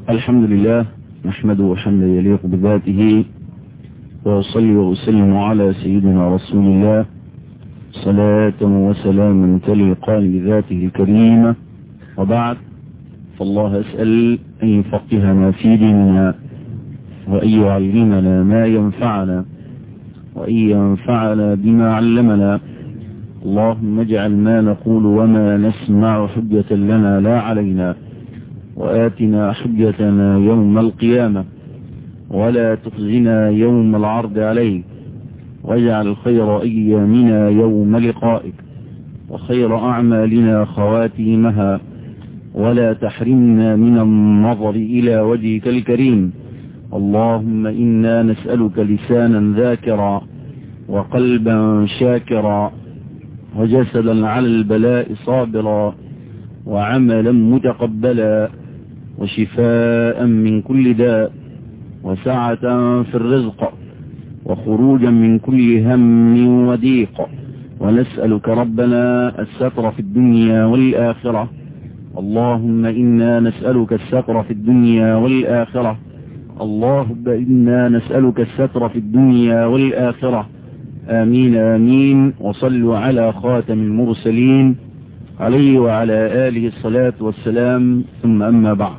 الحمد لله نحمده حمدا يليق بذاته وأصلي وأسلم على سيدنا رسول الله صلاة وسلاما تليقان بذاته الكريمة وبعد فالله أسأل أن يفقهنا في ديننا وأن يعلمنا ما ينفعنا وأن ينفعنا بما علمنا اللهم اجعل ما نقول وما نسمع حجة لنا لا علينا وآتنا حجتنا يوم القيامة ولا تخزنا يوم العرض عليك واجعل خير أيامنا يوم لقائك وخير أعمالنا خواتيمها ولا تحرمنا من النظر إلى وجهك الكريم اللهم إنا نسألك لسانا ذاكرا وقلبا شاكرا وجسدا على البلاء صابرا وعملا متقبلا وشفاء من كل داء وسعة في الرزق وخروجا من كل هم وضيق ونسألك ربنا الستر في الدنيا والآخرة اللهم إنا نسألك الستر في الدنيا والآخرة اللهم إنا نسألك الستر في الدنيا والآخرة آمين آمين وصلوا على خاتم المرسلين عليه وعلى آله الصلاة والسلام ثم أما بعد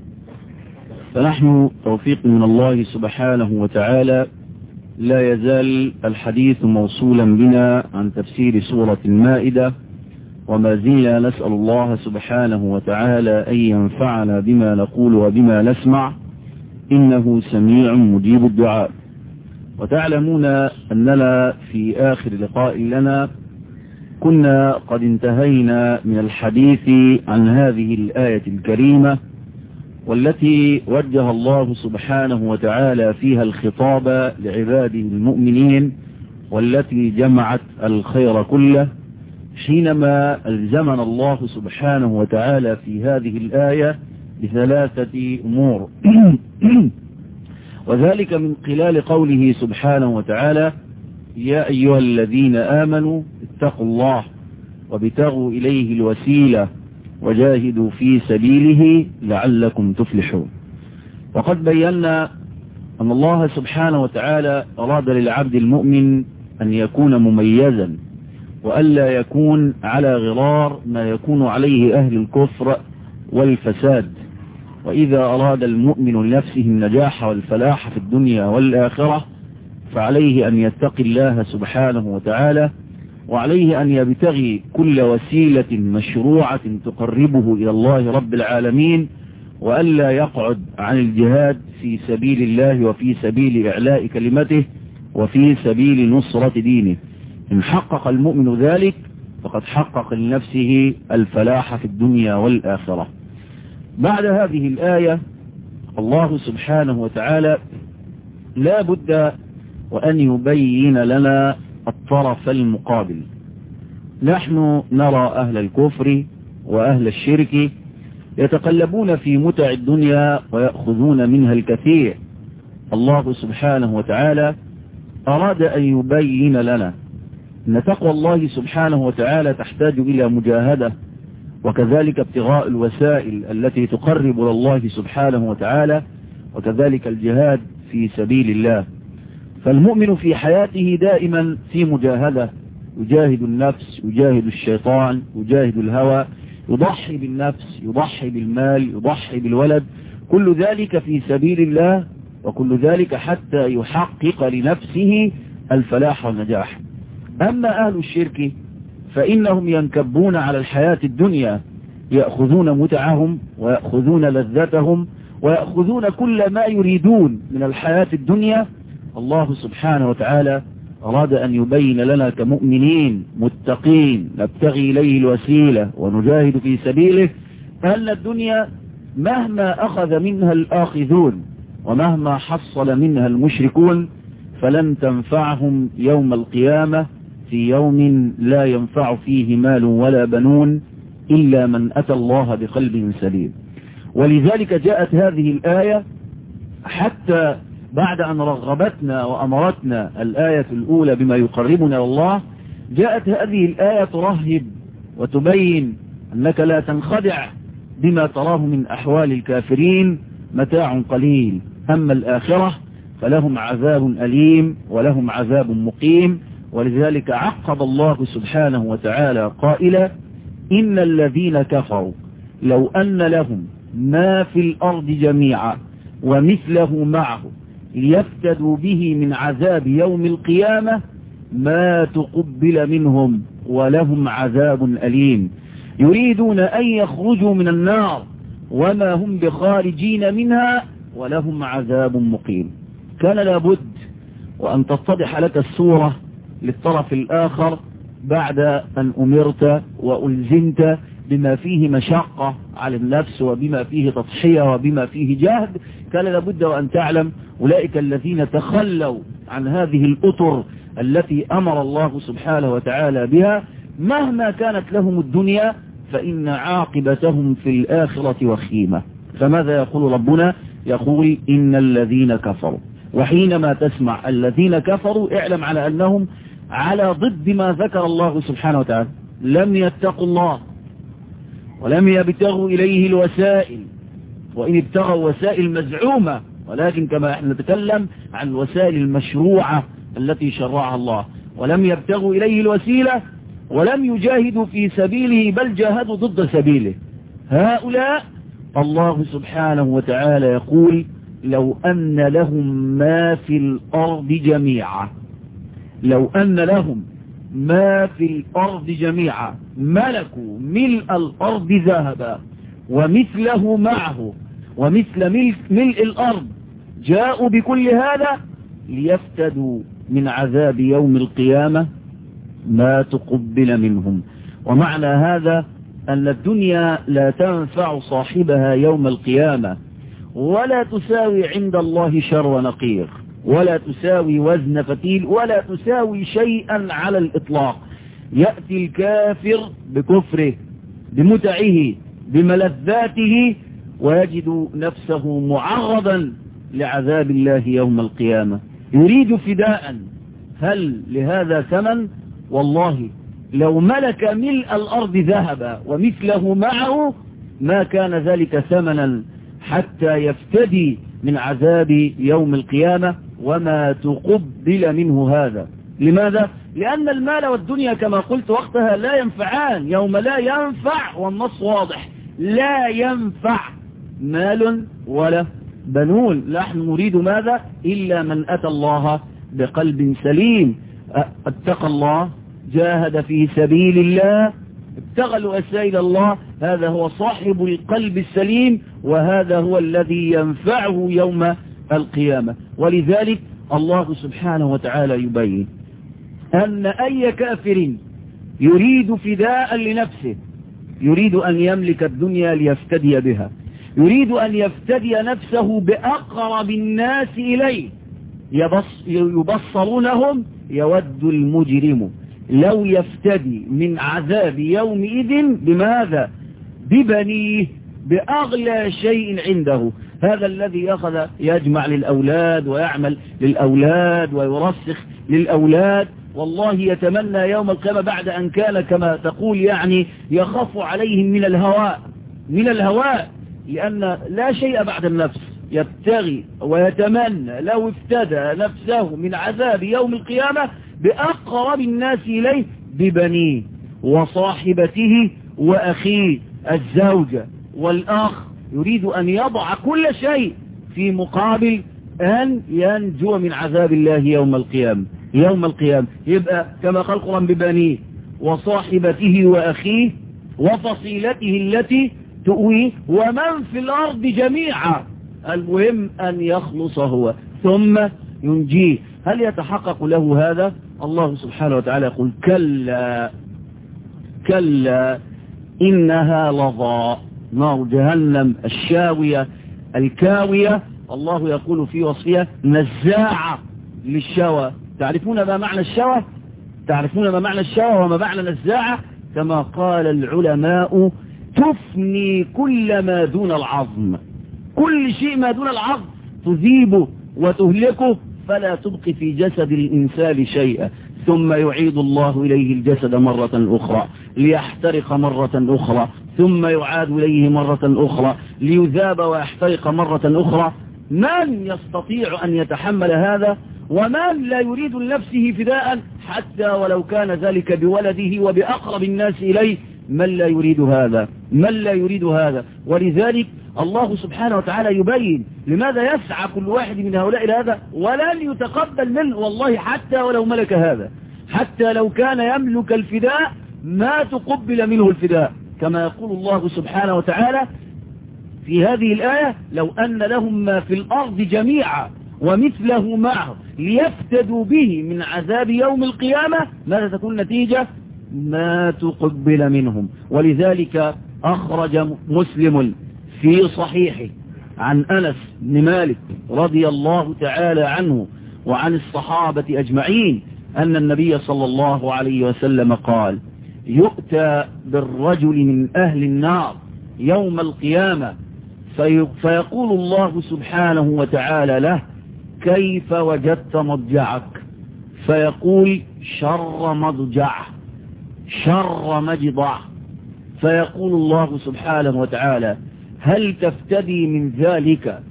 فنحن توفيق من الله سبحانه وتعالى لا يزال الحديث موصولا بنا عن تفسير سورة المائدة وما زلنا نسأل الله سبحانه وتعالى أن ينفعنا بما نقول وبما نسمع إنه سميع مجيب الدعاء وتعلمون أننا في آخر لقاء لنا كنا قد انتهينا من الحديث عن هذه الآية الكريمة والتي وجه الله سبحانه وتعالى فيها الخطاب لعباده المؤمنين والتي جمعت الخير كله حينما الزمنا الله سبحانه وتعالى في هذه الآية بثلاثة أمور وذلك من خلال قوله سبحانه وتعالى يا أيها الذين آمنوا اتقوا الله وابتغوا إليه الوسيلة وجاهدوا في سبيله لعلكم تفلحون وقد بينا أن الله سبحانه وتعالى أراد للعبد المؤمن أن يكون مميزا وألا يكون على غرار ما يكون عليه أهل الكفر والفساد وإذا أراد المؤمن لنفسه النجاح والفلاح في الدنيا والآخرة فعليه أن يتقي الله سبحانه وتعالى وعليه أن يبتغي كل وسيلة مشروعة تقربه إلى الله رب العالمين وألا يقعد عن الجهاد في سبيل الله وفي سبيل إعلاء كلمته وفي سبيل نصرة دينه إن حقق المؤمن ذلك فقد حقق لنفسه الفلاح في الدنيا والآخرة بعد هذه الآية الله سبحانه وتعالى لا بد وأن يبين لنا الطرف المقابل نحن نرى أهل الكفر وأهل الشرك يتقلبون في متع الدنيا ويأخذون منها الكثير الله سبحانه وتعالى أراد أن يبين لنا أن تقوى الله سبحانه وتعالى تحتاج إلى مجاهدة وكذلك ابتغاء الوسائل التي تقرب إلى الله سبحانه وتعالى وكذلك الجهاد في سبيل الله فالمؤمن في حياته دائما في مجاهدة يجاهد النفس يجاهد الشيطان يجاهد الهوى يضحي بالنفس يضحي بالمال يضحي بالولد كل ذلك في سبيل الله وكل ذلك حتى يحقق لنفسه الفلاح والنجاح أما أهل الشرك فإنهم ينكبون على الحياة الدنيا يأخذون متعهم ويأخذون لذتهم ويأخذون كل ما يريدون من الحياة الدنيا الله سبحانه وتعالى أراد أن يبين لنا كمؤمنين متقين نبتغي إليه الوسيلة ونجاهد في سبيله أن الدنيا مهما أخذ منها الآخذون ومهما حصل منها المشركون فلن تنفعهم يوم القيامة في يوم لا ينفع فيه مال ولا بنون إلا من أتى الله بقلب سليم ولذلك جاءت هذه الآية حتى بعد أن رغبتنا وأمرتنا الآية الأولى بما يقربنا الله جاءت هذه الآية ترهب وتبين أنك لا تنخدع بما تراه من أحوال الكافرين متاع قليل أما الآخرة فلهم عذاب أليم ولهم عذاب مقيم ولذلك عقب الله سبحانه وتعالى قائلا إن الذين كفروا لو أن لهم ما في الأرض جميعا ومثله معه ليفتدوا به من عذاب يوم القيامة ما تقبل منهم ولهم عذاب أليم يريدون أن يخرجوا من النار وما هم بخارجين منها ولهم عذاب مقيم كان لابد وأن تتضح لك الصورة للطرف الآخر بعد أن أمرت وألزمت بما فيه مشقة على النفس وبما فيه تضحية وبما فيه جهد كان لابد وأن تعلم أولئك الذين تخلوا عن هذه الأطر التي أمر الله سبحانه وتعالى بها مهما كانت لهم الدنيا فإن عاقبتهم في الآخرة وخيمة فماذا يقول ربنا يقول إن الذين كفروا وحينما تسمع الذين كفروا اعلم على أنهم على ضد ما ذكر الله سبحانه وتعالى لم يتقوا الله ولم يبتغوا إليه الوسائل وإن ابتغوا وسائل مزعومة ولكن كما احنا نتكلم عن الوسائل المشروعة التي شرعها الله ولم يبتغوا إليه الوسيلة ولم يجاهدوا في سبيله بل جاهدوا ضد سبيله هؤلاء الله سبحانه وتعالى يقول لو أن لهم ما في الأرض جميعا لو أن لهم ما في الأرض جميعا ملكوا ملء الأرض ذهبا ومثله معه ومثل ملء, ملء الأرض جاءوا بكل هذا ليفتدوا من عذاب يوم القيامة ما تقبل منهم ومعنى هذا أن الدنيا لا تنفع صاحبها يوم القيامة ولا تساوي عند الله شر نقير ولا تساوي وزن فتيل ولا تساوي شيئا على الإطلاق يأتي الكافر بكفره بمتعه بملذاته ويجد نفسه معرضا لعذاب الله يوم القيامة يريد فداء هل لهذا ثمن والله لو ملك ملء الأرض ذهبا ومثله معه ما كان ذلك ثمنا حتى يفتدي من عذاب يوم القيامة وما تقبل منه هذا لماذا؟ لأن المال والدنيا كما قلت وقتها لا ينفعان يوم لا ينفع والنص واضح لا ينفع مال ولا بنون نحن نريد ماذا إلا من أتى الله بقلب سليم اتقى الله جاهد في سبيل الله ابتغى الوسائل الله هذا هو صاحب القلب السليم وهذا هو الذي ينفعه يوم القيامة ولذلك الله سبحانه وتعالى يبين أن أي كافر يريد فداء لنفسه يريد أن يملك الدنيا ليفتدي بها يريد أن يفتدي نفسه بأقرب الناس إليه يبص يبصرونهم يود المجرم لو يفتدي من عذاب يومئذ بماذا ببنيه بأغلى شيء عنده هذا الذي أخذ يجمع للأولاد ويعمل للأولاد ويرسخ للأولاد والله يتمنى يوم القيامة بعد أن كان كما تقول يعني يخاف عليهم من الهواء من الهواء لأن لا شيء بعد النفس يبتغي ويتمنى لو افتدى نفسه من عذاب يوم القيامة بأقرب الناس إليه ببنيه وصاحبته وأخيه الزوجة والأخ يريد أن يضع كل شيء في مقابل أن ينجو من عذاب الله يوم القيامة يوم القيامة يبقى كما قال القرآن ببنيه وصاحبته وأخيه وفصيلته التي تؤويه ومن في الأرض جميعا المهم أن يخلص هو ثم ينجيه هل يتحقق له هذا الله سبحانه وتعالى يقول كلا كلا إنها لظى نار جهنم الشاوية الكاوية الله يقول في وصفها نزاعة للشوى تعرفون ما معنى الشوى تعرفون ما معنى الشوى وما معنى نزاعة كما قال العلماء تفني كل ما دون العظم كل شيء ما دون العظم تذيبه وتهلكه فلا تبقي في جسد الإنسان شيئا ثم يعيد الله إليه الجسد مرة أخرى ليحترق مرة أخرى ثم يعاد إليه مرة أخرى ليذاب ويحترق مرة أخرى من يستطيع أن يتحمل هذا ومن لا يريد لنفسه فداء حتى ولو كان ذلك بولده وبأقرب الناس إليه من لا يريد هذا من لا يريد هذا ولذلك الله سبحانه وتعالى يبين لماذا يسعى كل واحد من هؤلاء إلى هذا ولن يتقبل منه والله حتى ولو ملك هذا حتى لو كان يملك الفداء ما تقبل منه الفداء كما يقول الله سبحانه وتعالى في هذه الآية لو أن لهم ما في الأرض جميعا ومثله معه ليفتدوا به من عذاب يوم القيامة ماذا تكون نتيجة ما تقبل منهم ولذلك أخرج مسلم في صحيحه عن أنس بن مالك رضي الله تعالى عنه وعن الصحابة أجمعين أن النبي صلى الله عليه وسلم قال يؤتى بالرجل من أهل النار يوم القيامة في فيقول الله سبحانه وتعالى له كيف وجدت مضجعك فيقول شر مضجع شر مجضع فيقول الله سبحانه وتعالى هل تفتدي من ذلك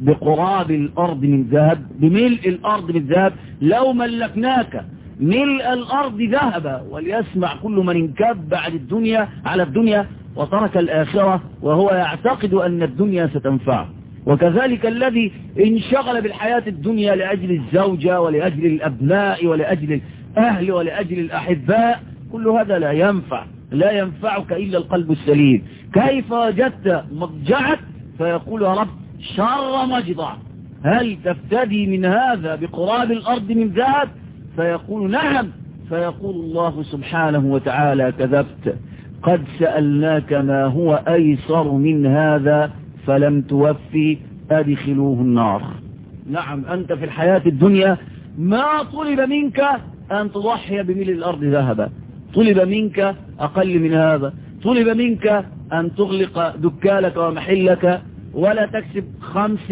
بقراب الأرض من ذهب بملء الأرض من ذهب لو ملكناك ملء الأرض ذهبا وليسمع كل من انكب بعد الدنيا على الدنيا وترك الآخرة وهو يعتقد أن الدنيا ستنفعه وكذلك الذي انشغل بالحياة الدنيا لأجل الزوجة ولأجل الأبناء ولأجل الأهل ولأجل الأحباء كل هذا لا ينفع لا ينفعك إلا القلب السليم كيف وجدت مضجعك فيقول يا رب شر مجضع هل تفتدي من هذا بقراب الأرض من ذهب فيقول نعم فيقول الله سبحانه وتعالى كذبت قد سألناك ما هو أيسر من هذا فلم توفي أدخلوه النار نعم أنت في الحياة الدنيا ما طلب منك أن تضحي بملء الأرض ذهبا طلب منك أقل من هذا طلب منك أن تغلق دكالك ومحلك ولا تكسب خمس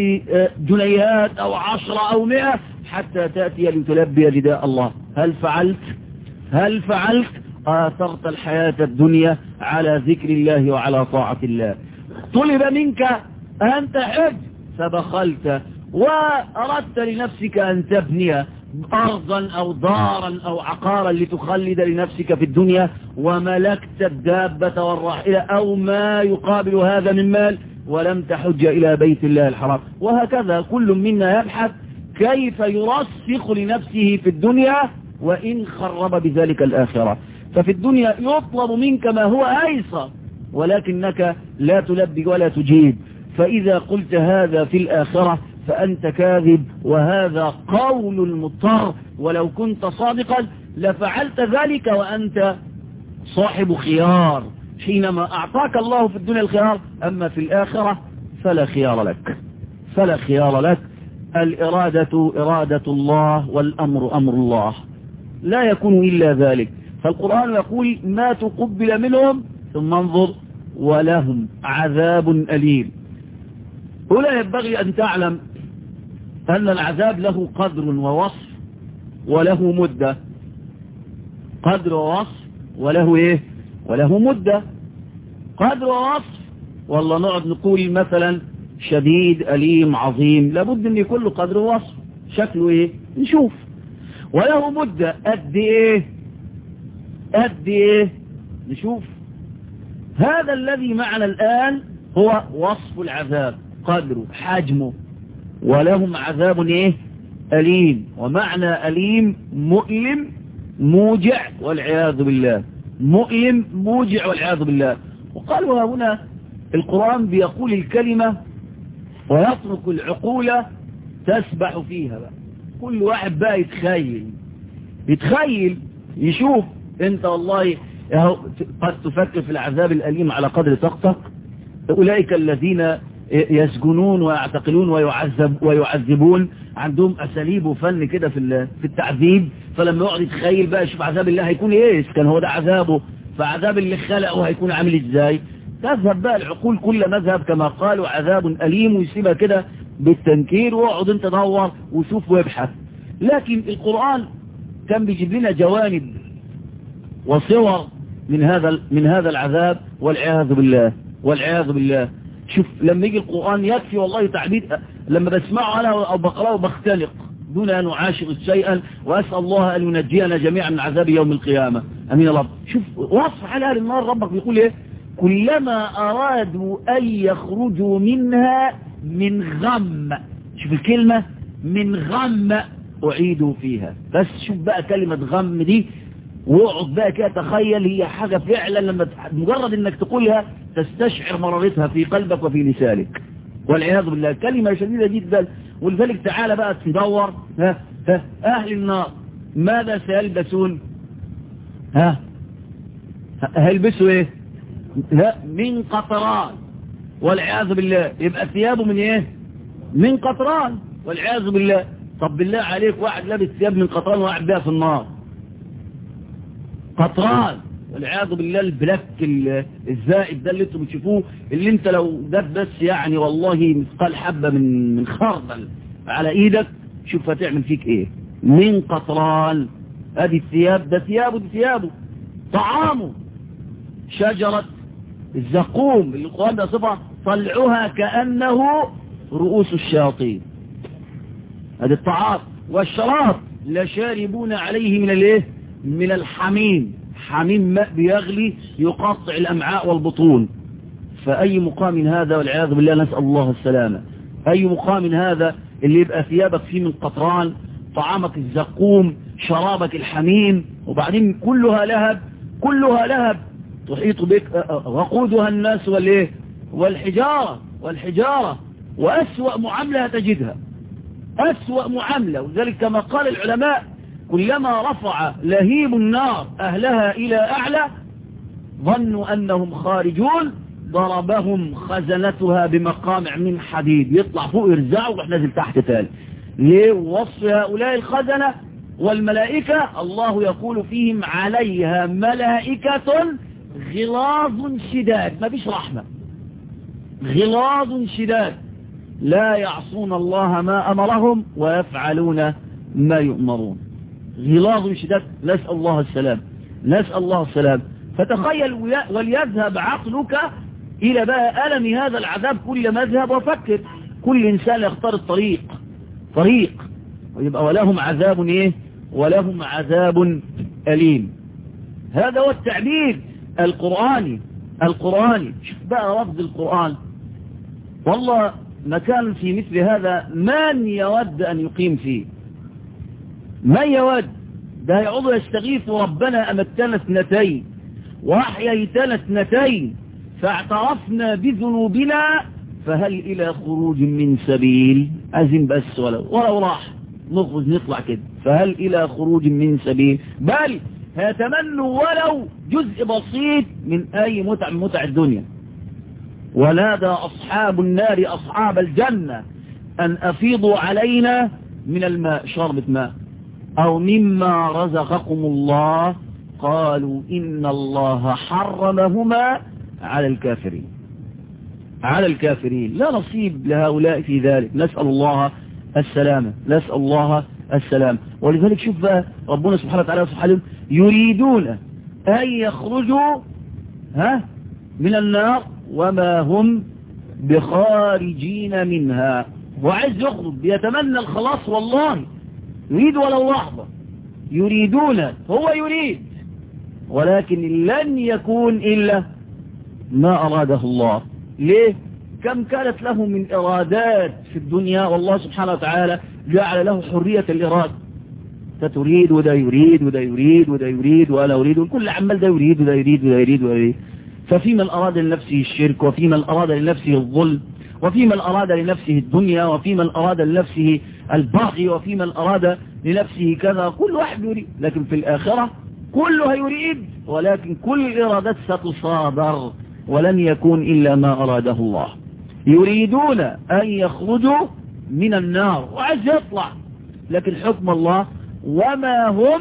جنيهات أو عشرة أو مئة حتى تأتي لتلبي نداء الله هل فعلت هل فعلت آثرت الحياة الدنيا على ذكر الله وعلى طاعة الله طلب منك أن تحج فبخلت وأردت لنفسك أن تبني أرضا أو دارا أو عقارا لتخلد لنفسك في الدنيا وملكت الدابة والراحلة أو ما يقابل هذا من مال ولم تحج إلى بيت الله الحرام وهكذا كل منا يبحث كيف يرسخ لنفسه في الدنيا وإن خرب بذلك الآخرة ففي الدنيا يطلب منك ما هو أيسر ولكنك لا تلبي ولا تجيب فإذا قلت هذا في الآخرة فأنت كاذب وهذا قول المضطر ولو كنت صادقا لفعلت ذلك وأنت صاحب خيار حينما أعطاك الله في الدنيا الخيار أما في الآخرة فلا خيار لك فلا خيار لك الإرادة إرادة الله والأمر أمر الله لا يكون إلا ذلك فالقرآن يقول ما تقبل منهم ثم انظر ولهم عذاب أليم هنا ينبغي أن تعلم أن العذاب له قدر ووصف وله مدة قدر ووصف وله إيه وله مدة قدر ووصف والله نقعد نقول مثلا شديد أليم عظيم لابد أن يكون له قدر ووصف شكله إيه نشوف وله مدة قد إيه قد إيه نشوف هذا الذي معنا الآن هو وصف العذاب قدره حجمه ولهم عذاب ايه أليم ومعنى أليم مؤلم موجع والعياذ بالله مؤلم موجع والعياذ بالله وقالوا هنا القرآن بيقول الكلمة ويترك العقول تسبح فيها بقى كل واحد بقى يتخيل يتخيل يشوف انت والله قد تفكر في العذاب الأليم على قدر طاقتك أولئك الذين يسجنون ويعتقلون ويعذب ويعذبون عندهم أساليب وفن كده في في التعذيب فلما يقعد يتخيل بقى يشوف عذاب الله هيكون ايه كان هو ده عذابه فعذاب اللي خلقه هيكون عامل ازاي تذهب بقى العقول كل مذهب كما قالوا عذاب أليم ويسيبها كده بالتنكير واقعد انت دور وشوف وابحث لكن القرآن كان بيجيب لنا جوانب وصور من هذا من هذا العذاب والعياذ بالله والعياذ بالله شوف لما يجي القرآن يكفي والله تعبير لما بسمعه أنا أو بقرأه بختلق دون أن أعاشر شيئا وأسأل الله أن ينجينا جميعا من عذاب يوم القيامة أمين الله شوف وصف حال أهل النار ربك بيقول إيه كلما أرادوا أن يخرجوا منها من غم شوف الكلمة من غم أعيدوا فيها بس شوف بقى كلمة غم دي واقعد بقى كده تخيل هي حاجة فعلا لما مجرد انك تقولها تستشعر مرارتها في قلبك وفي لسانك والعياذ بالله كلمة شديدة جدا ولذلك تعالى بقى تدور ها ها أهل النار ماذا سيلبسون ها هيلبسوا ايه ها من قطران والعياذ بالله يبقى ثيابه من ايه من قطران والعياذ بالله طب بالله عليك واحد لابس ثياب من قطران وقاعد بيها في النار قطران والعياذ بالله البلاك الزائد ده اللي انتم بتشوفوه اللي انت لو ده بس يعني والله مثقال حبة من من خردل على ايدك شوف هتعمل فيك ايه من قطران ادي الثياب ده ثيابه دي ثيابه طعامه شجرة الزقوم اللي القرآن ده صفة طلعها كأنه رؤوس الشياطين هذا الطعام والشراب لا شاربون عليه من الايه من الحميم حميم ماء بيغلي يقطع الأمعاء والبطون فأي مقام هذا والعياذ بالله نسأل الله السلامة أي مقام هذا اللي يبقى ثيابك فيه من قطران طعامك الزقوم شرابك الحميم وبعدين كلها لهب كلها لهب تحيط بك وقودها الناس والايه والحجارة والحجارة وأسوأ معاملة تجدها أسوأ معاملة وذلك كما قال العلماء كلما رفع لهيب النار أهلها إلى أعلى ظنوا أنهم خارجون ضربهم خزنتها بمقامع من حديد يطلع فوق يرزعوا ويروح نازل تحت تاني ليه وصف هؤلاء الخزنة والملائكة الله يقول فيهم عليها ملائكة غلاظ شداد ما فيش رحمة غلاظ شداد لا يعصون الله ما أمرهم ويفعلون ما يؤمرون غلاظ شداد نسأل الله السلام نسأل الله السلام فتخيل وليذهب عقلك إلى بقى ألم هذا العذاب كل مذهب وفكر كل إنسان يختار الطريق طريق ويبقى ولهم عذاب إيه ولهم عذاب أليم هذا هو التعبير القرآني القرآني شوف بقى رفض القرآن والله مكان في مثل هذا من يود أن يقيم فيه من يود ده يعود يستغيث ربنا أمتنا اثنتين وأحييتنا اثنتين فاعترفنا بذنوبنا فهل إلى خروج من سبيل أزم بس ولو ولو راح نخرج نطلع كده فهل إلى خروج من سبيل بل هيتمنوا ولو جزء بسيط من أي متع من متع الدنيا ونادى أصحاب النار أصحاب الجنة أن أفيضوا علينا من الماء شربة ماء أو مما رزقكم الله قالوا إن الله حرمهما على الكافرين على الكافرين لا نصيب لهؤلاء في ذلك نسأل الله السلامة نسأل الله السلام ولذلك شوف بقى ربنا سبحانه وتعالى سبحانه يريدون أن يخرجوا ها من النار وما هم بخارجين منها وعايز يخرج بيتمنى الخلاص والله يريد ولو لحظة يريدون هو يريد ولكن لن يكون إلا ما أراده الله ليه كم كانت له من إرادات في الدنيا والله سبحانه وتعالى جعل له حرية الإرادة فتريد وده يريد وده يريد وده يريد وأنا أريد والكل عمال ده يريد وده يريد وده يريد وده يريد ففي من أراد لنفسه الشرك وفي من أراد لنفسه الظلم وفي من أراد لنفسه الدنيا وفي من أراد لنفسه البغي وفي من أراد لنفسه كذا كل واحد يريد لكن في الآخرة كله يريد ولكن كل الإرادات ستصادر ولن يكون إلا ما أراده الله يريدون أن يخرجوا من النار وعايز يطلع لكن حكم الله وما هم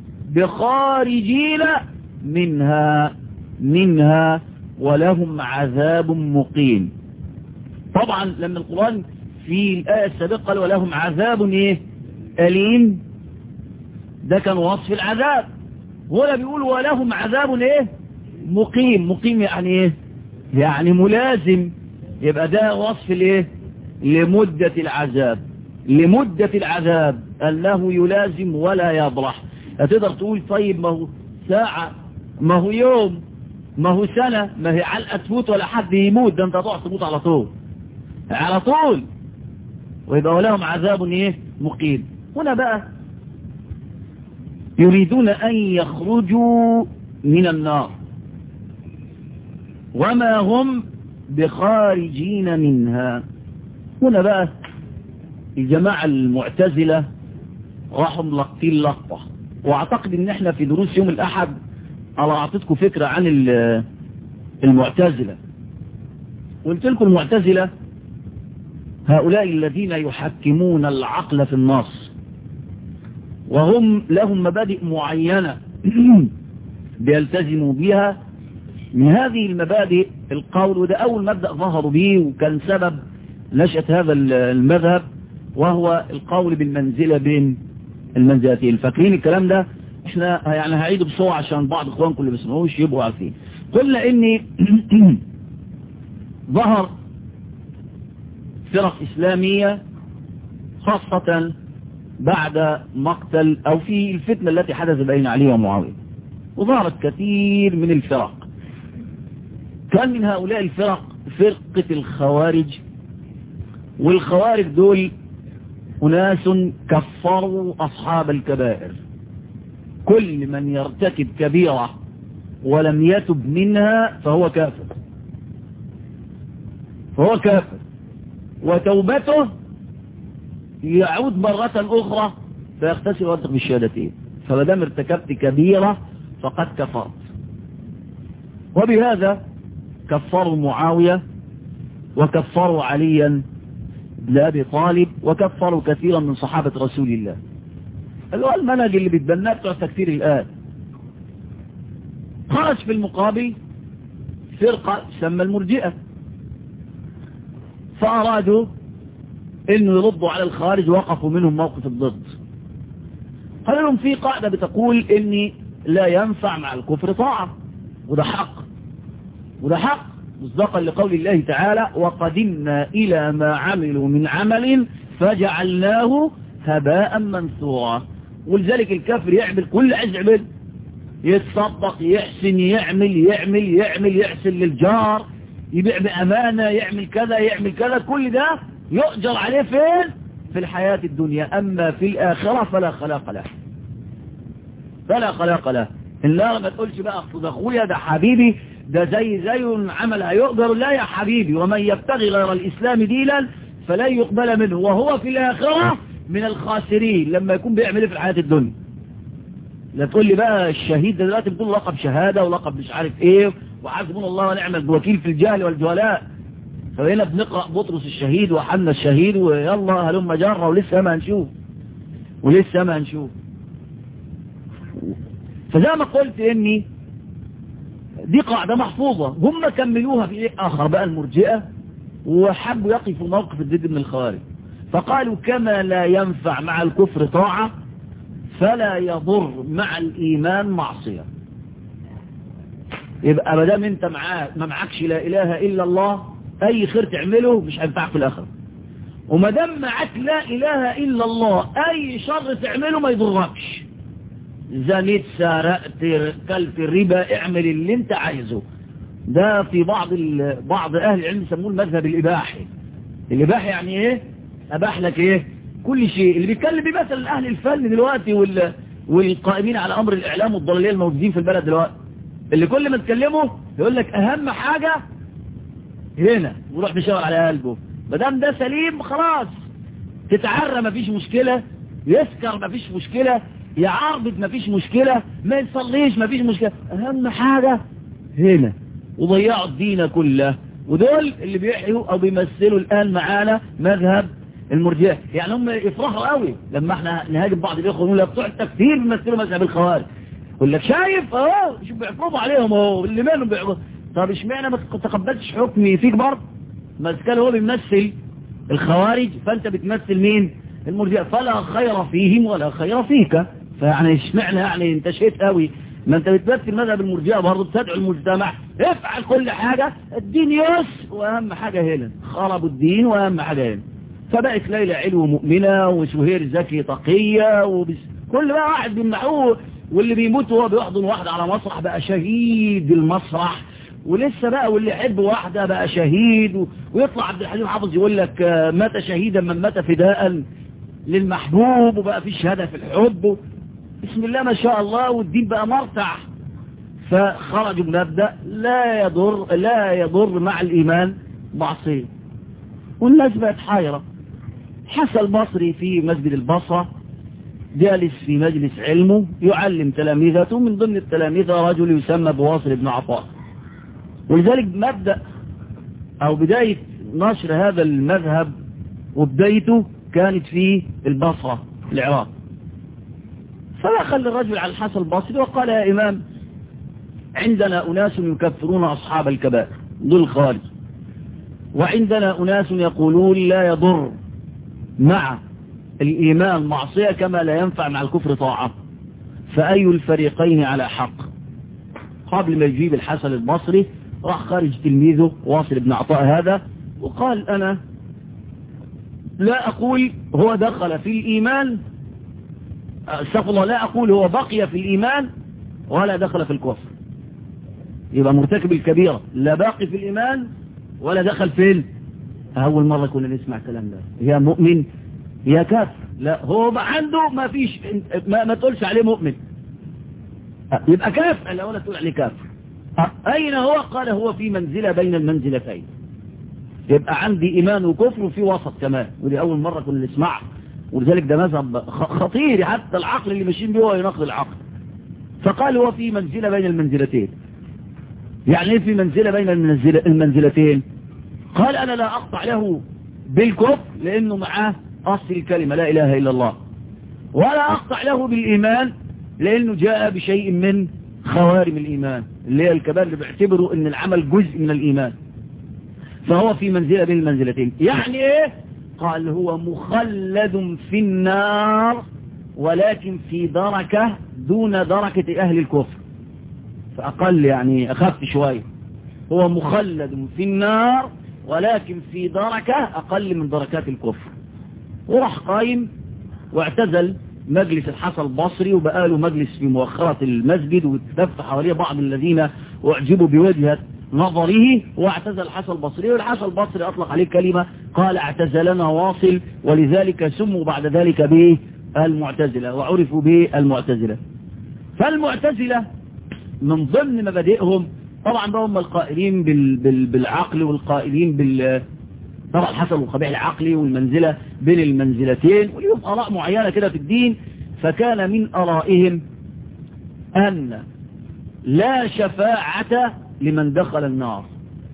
بخارجين منها منها ولهم عذاب مقيم طبعا لما القرآن في الآية السابقة قال ولهم عذاب ايه أليم ده كان وصف العذاب هنا بيقول ولهم عذاب ايه مقيم مقيم يعني ايه يعني ملازم يبقى ده وصف الايه لمدة العذاب لمدة العذاب انه يلازم ولا يبرح هتقدر تقول طيب ما هو ساعة ما هو يوم ما هو سنة ما هي علقة تفوت ولا حد يموت ده انت هتقعد تموت على طول على طول ويبقى ولهم عذاب ايه مقيم هنا بقى يريدون ان يخرجوا من النار وما هم بخارجين منها هنا بقى الجماعة المعتزلة راحوا ملقين لقطة واعتقد ان احنا في دروس يوم الاحد انا اعطيتكم فكرة عن المعتزلة قلت لكم المعتزلة هؤلاء الذين يحكمون العقل في النص وهم لهم مبادئ معينة بيلتزموا بها من هذه المبادئ القول وده أول مبدأ ظهروا به وكان سبب نشأة هذا المذهب وهو القول بالمنزلة بين المنزلتين فاكرين الكلام ده احنا يعني هعيده بسرعة عشان بعض اخوانكم اللي بيسمعوش يبقوا عارفين قلنا ان ظهر فرق اسلامية خاصة بعد مقتل او في الفتنة التي حدث بين علي ومعاوية وظهرت كثير من الفرق كان من هؤلاء الفرق فرقة الخوارج والخوارج دول أناس كفروا أصحاب الكبائر كل من يرتكب كبيرة ولم يتب منها فهو كافر فهو كافر وتوبته يعود مرة أخرى فيغتسل وينطق بالشهادتين فمدام ارتكبت كبيرة فقد كفرت وبهذا كفروا معاوية وكفروا عليا بن أبي طالب وكفروا كثيرا من صحابة رسول الله اللي هو المنهج اللي بيتبناه بتوع تكفير الآن خرج في المقابل فرقة تسمى المرجئة فأرادوا انه يردوا على الخارج وقفوا منهم موقف الضد قال لهم في قاعدة بتقول اني لا ينفع مع الكفر طاعة وده حق وده حق مصداقا لقول الله تعالى وقدمنا إلى ما عملوا من عمل فجعلناه هباء منثورا ولذلك الكافر يعمل كل عز عمل يتصدق يحسن يعمل يعمل يعمل يحسن للجار يبيع بأمانة يعمل كذا يعمل كذا كل ده يؤجر عليه فين في الحياة الدنيا أما في الآخرة فلا خلاق له فلا خلاق له النار ما تقولش بقى اقصد اخويا ده حبيبي ده زي زي عمل هيقدر لا يا حبيبي ومن يبتغي غير الإسلام دينا فلن يقبل منه وهو في الآخرة من الخاسرين لما يكون بيعمل في الحياة الدنيا لا تقول لي بقى الشهيد ده دلوقتي بتقول لقب شهادة ولقب مش عارف ايه وحسبنا الله ونعم الوكيل في الجهل والجهلاء فهنا بنقرأ بطرس الشهيد وحنا الشهيد ويلا هلم جرة ولسه ما هنشوف ولسه ما هنشوف فزي ما قلت اني دي قاعدة محفوظة هم كملوها في ايه اخر بقى المرجئة وحبوا يقفوا موقف الضد من الخوارج فقالوا كما لا ينفع مع الكفر طاعة فلا يضر مع الايمان معصية يبقى ما دام انت معاه ما معكش لا اله الا الله اي خير تعمله مش هينفعك في الاخره وما دام معك لا اله الا الله اي شر تعمله ما يضركش زنيت سرقت كلت الربا اعمل اللي انت عايزه ده في بعض بعض اهل العلم يسموه المذهب الاباحي الاباحي يعني ايه اباح لك ايه كل شيء اللي بيتكلم بيه مثلا اهل الفن دلوقتي وال والقائمين على امر الاعلام والضلاليه الموجودين في البلد دلوقتي اللي كل ما تكلمه يقول لك اهم حاجة هنا وروح مشاور على قلبه ما دام ده سليم خلاص تتعرى مفيش مشكلة يسكر مفيش مشكلة يعربد مفيش مشكلة ما يصليش مفيش مشكلة اهم حاجة هنا وضيعوا الدين كله ودول اللي بيحيوا او بيمثلوا الان معانا مذهب المرجئه يعني هم يفرحوا قوي لما احنا نهاجم بعض الاخوه نقول لك بتوع التكفير بيمثلوا مذهب الخوارج يقول لك شايف اهو شوف بيعقبوا عليهم اهو اللي مالهم بيعقبوا طب اشمعنى ما تقبلتش حكمي فيك برضه ما كان هو بيمثل الخوارج فانت بتمثل مين المرجئه فلا خير فيهم ولا خير فيك فيعني اشمعنى يعني انت شيت قوي ما انت بتمثل مذهب المرجئه برضه بتدعو المجتمع افعل كل حاجة الدين يس واهم حاجة هنا خربوا الدين واهم حاجة هنا فبقت ليلى علو مؤمنة وسهير زكي تقية وبس كل بقى واحد بيمنعوه واللي بيموت وهو بيحضن واحدة على مسرح بقى شهيد المسرح ولسه بقى واللي يحب واحدة بقى شهيد و... ويطلع عبد الحليم حافظ يقول لك مات شهيدا من مات فداء للمحبوب وبقى في شهادة في الحب بسم الله ما شاء الله والدين بقى مرتع فخرجوا بمبدأ لا يضر لا يضر مع الإيمان معصية والناس بقت حيرة حصل مصري في مسجد البصرة جالس في مجلس علمه يعلم تلاميذته من ضمن التلاميذ رجل يسمى بواصل بن عطاء ولذلك مبدأ أو بداية نشر هذا المذهب وبدايته كانت في البصرة العراق فدخل الرجل على الحسن البصري وقال يا إمام عندنا أناس يكفرون أصحاب الكبائر دول خارج وعندنا أناس يقولون لا يضر مع الإيمان معصية كما لا ينفع مع الكفر طاعة فأي الفريقين على حق قبل ما يجيب الحسن البصري راح خارج تلميذه واصل بن عطاء هذا وقال أنا لا أقول هو دخل في الإيمان استغفر الله لا أقول هو بقي في الإيمان ولا دخل في الكفر يبقى مرتكب الكبيرة لا باقي في الإيمان ولا دخل في أول مرة كنا نسمع الكلام ده يا مؤمن يا كافر لا هو عنده ما فيش ما, ما تقولش عليه مؤمن يبقى كافر لا ولا تقول عليه كافر أين هو قال هو في منزلة بين المنزلتين يبقى عندي إيمان وكفر وفي وسط كمان ودي أول مرة كنا نسمعها ولذلك ده مذهب خطير حتى العقل اللي ماشيين بيه هو يناقض العقل فقال هو في منزلة بين المنزلتين يعني ايه في منزلة بين المنزل المنزلتين قال أنا لا أقطع له بالكفر لأنه معاه أصل الكلمة لا إله إلا الله ولا أقطع له بالإيمان لأنه جاء بشيء من خوارم الإيمان اللي هي الكبار اللي بيعتبروا أن العمل جزء من الإيمان فهو في منزلة بين المنزلتين يعني إيه قال هو مخلد في النار ولكن في دركة دون دركة أهل الكفر فأقل يعني أخف شوية هو مخلد في النار ولكن في دركة أقل من دركات الكفر وراح قايم واعتزل مجلس الحسن البصري وبقى له مجلس في مؤخرة المسجد واتلف حواليه بعض الذين اعجبوا بوجهة نظره واعتزل الحسن البصري والحسن البصري أطلق عليه كلمة قال اعتزلنا واصل ولذلك سموا بعد ذلك به المعتزلة وعرفوا به المعتزلة فالمعتزلة من ضمن مبادئهم طبعا بقى هم القائلين بال بال بالعقل والقائلين بال طبعا الحسن والقبيح العقلي والمنزلة بين المنزلتين وليهم آراء معينة كده في الدين فكان من آرائهم أن لا شفاعة لمن دخل النار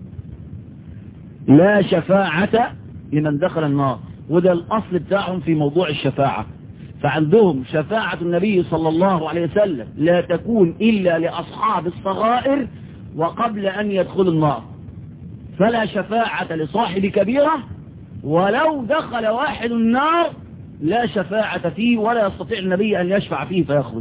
لا شفاعة لمن دخل النار وده الأصل بتاعهم في موضوع الشفاعة فعندهم شفاعة النبي صلى الله عليه وسلم لا تكون إلا لأصحاب الصغائر وقبل أن يدخلوا النار فلا شفاعة لصاحب كبيرة ولو دخل واحد النار لا شفاعة فيه ولا يستطيع النبي أن يشفع فيه فيخرج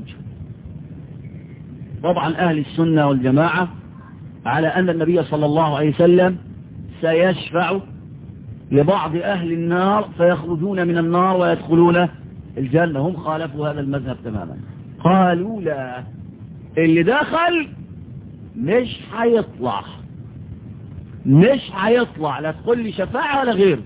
طبعا أهل السنة والجماعة على أن النبي صلى الله عليه وسلم سيشفع لبعض أهل النار فيخرجون من النار ويدخلون الجنة هم خالفوا هذا المذهب تماما قالوا لا اللي دخل مش هيطلع مش هيطلع لا تقول لي شفاعة ولا غير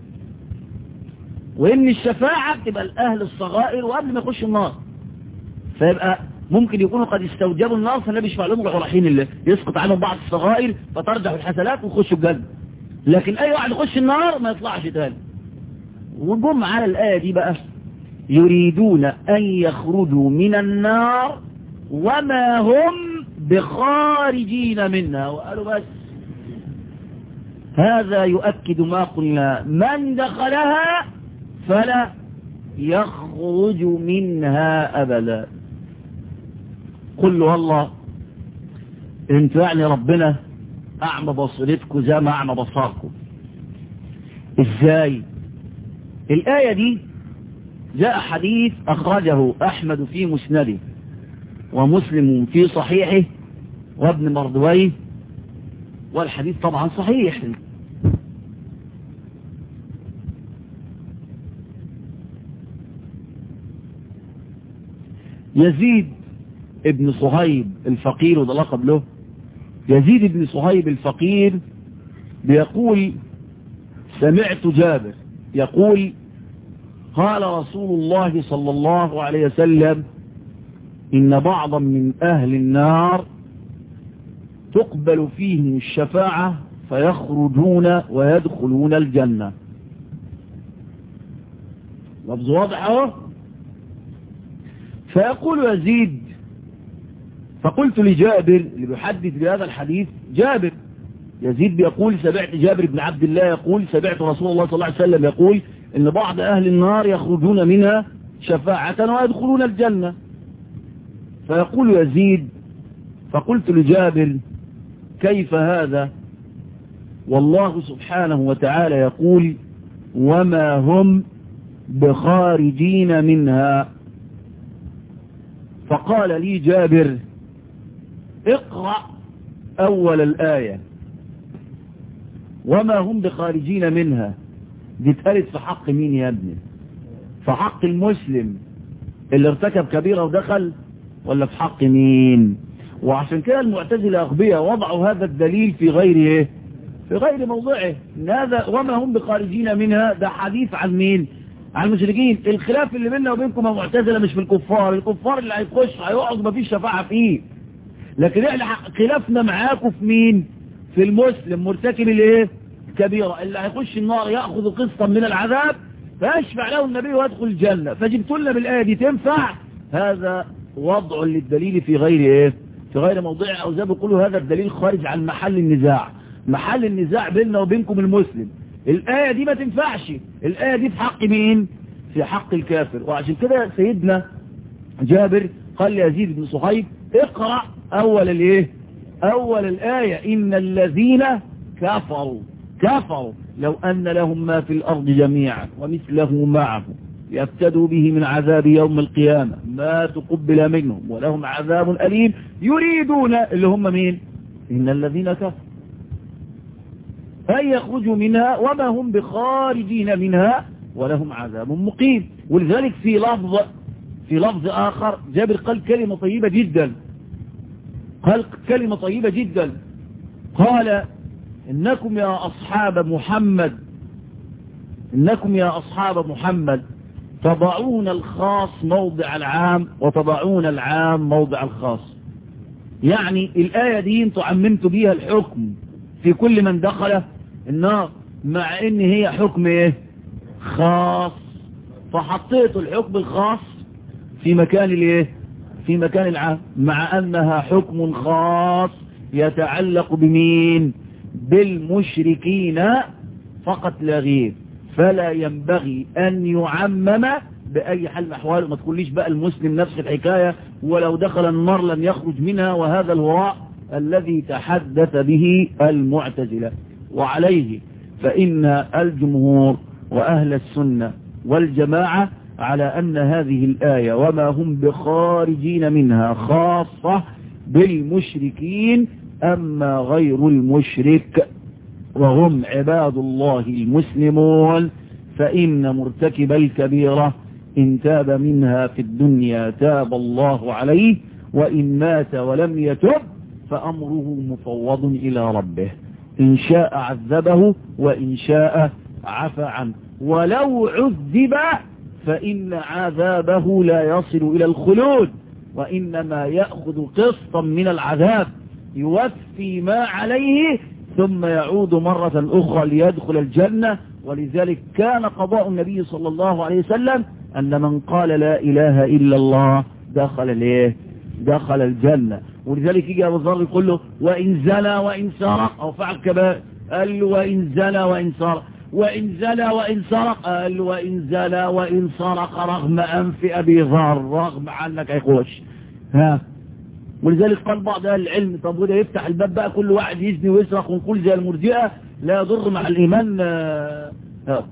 وإن الشفاعة بتبقى الأهل الصغائر وقبل ما يخش النار فيبقى ممكن يكونوا قد استوجبوا النار فالنبي يشفع لهم روحوا رايحين اللي يسقط عنهم بعض الصغائر فترجح الحسنات ويخشوا الجنة لكن أي واحد يخش النار ما يطلعش تاني وجم على الآية دي بقى يريدون أن يخرجوا من النار وما هم بخارجين منها وقالوا بس هذا يؤكد ما قلنا من دخلها فلا يخرج منها أبدا قل له الله انت يعني ربنا أعمى بصيرتكم زي ما أعمى بصاركم ازاي الآية دي جاء حديث أخرجه أحمد في مسنده ومسلم في صحيحه وابن مردويه والحديث طبعا صحيح يزيد ابن صهيب الفقير وده لقب له يزيد ابن صهيب الفقير بيقول سمعت جابر يقول قال رسول الله صلى الله عليه وسلم إن بعضا من أهل النار تقبل فيهم الشفاعة فيخرجون ويدخلون الجنة لفظ واضح اهو فيقول يزيد فقلت لجابر اللي بيحدث بهذا الحديث جابر يزيد بيقول سمعت جابر بن عبد الله يقول سمعت رسول الله صلى الله عليه وسلم يقول ان بعض اهل النار يخرجون منها شفاعة ويدخلون الجنة فيقول يزيد فقلت لجابر كيف هذا والله سبحانه وتعالى يقول وما هم بخارجين منها فقال لي جابر اقرأ أول الآية وما هم بخارجين منها دي اتقالت في حق مين يا ابني في حق المسلم اللي ارتكب كبيرة ودخل ولا في حق مين وعشان كده المعتزلة أغبياء وضعوا هذا الدليل في غير ايه في غير موضعه إن هذا وما هم بخارجين منها ده حديث عن مين عن المشركين الخلاف اللي بيننا وبينكم يا معتزلة مش في الكفار الكفار اللي هيخش هيقعد مفيش شفاعة فيه لكن احنا خلافنا معاكم في مين في المسلم مرتكب الايه كبيرة اللي هيخش النار يأخذ قسطا من العذاب فيشفع له النبي ويدخل الجنة فجبت لنا بالآية دي تنفع هذا وضع للدليل في غير ايه في غير موضعه او زي ما بيقولوا هذا الدليل خارج عن محل النزاع محل النزاع بيننا وبينكم المسلم الآية دي ما تنفعش الآية دي في حق مين في حق الكافر وعشان كده سيدنا جابر قال ليزيد بن صهيب اقرأ أول الايه أول الآية إن الذين كفروا كفروا لو أن لهم ما في الأرض جميعا ومثله معه يفتدوا به من عذاب يوم القيامة ما تقبل منهم ولهم عذاب أليم يريدون اللي هم مين إن الذين كفروا أن يخرجوا منها وما هم بخارجين منها ولهم عذاب مقيم ولذلك في لفظ في لفظ آخر جابر قال كلمة طيبة جدا قال كلمة طيبة جدا قال إنكم يا أصحاب محمد إنكم يا أصحاب محمد تضعون الخاص موضع العام وتضعون العام موضع الخاص يعني الآية دي انتوا عممتوا بيها الحكم في كل من دخل النار مع ان هي حكم ايه خاص فحطيتوا الحكم الخاص في مكان الايه في مكان العام مع انها حكم خاص يتعلق بمين بالمشركين فقط لا غير فلا ينبغي ان يعمم بأي حال من أحواله ما تقوليش بقى المسلم نفس الحكاية ولو دخل النار لن يخرج منها وهذا الهراء الذي تحدث به المعتزلة وعليه فإن الجمهور وأهل السنة والجماعة على أن هذه الآية وما هم بخارجين منها خاصة بالمشركين أما غير المشرك وهم عباد الله المسلمون فإن مرتكب الكبيرة إن تاب منها في الدنيا تاب الله عليه وإن مات ولم يتب فأمره مفوض إلى ربه إن شاء عذبه وإن شاء عفى عنه ولو عذب فإن عذابه لا يصل إلى الخلود وإنما يأخذ قسطا من العذاب يوفي ما عليه ثم يعود مرة أخرى ليدخل الجنة ولذلك كان قضاء النبي صلى الله عليه وسلم أن من قال لا إله إلا الله دخل ليه دخل الجنة ولذلك يجي أبو ذر يقول له وإن زنى وإن سرق أو فعل كبائر قال له وإن زنى وإن سرق وإن زنى وإن سرق قال له وإن زنى وإن سرق رغم أنف أبي ذر رغم عنك يخش ها ولذلك قال بعض أهل العلم طب وده يفتح الباب بقى كل واحد يزني ويسرق ونقول زي المرجئة لا يضر مع الإيمان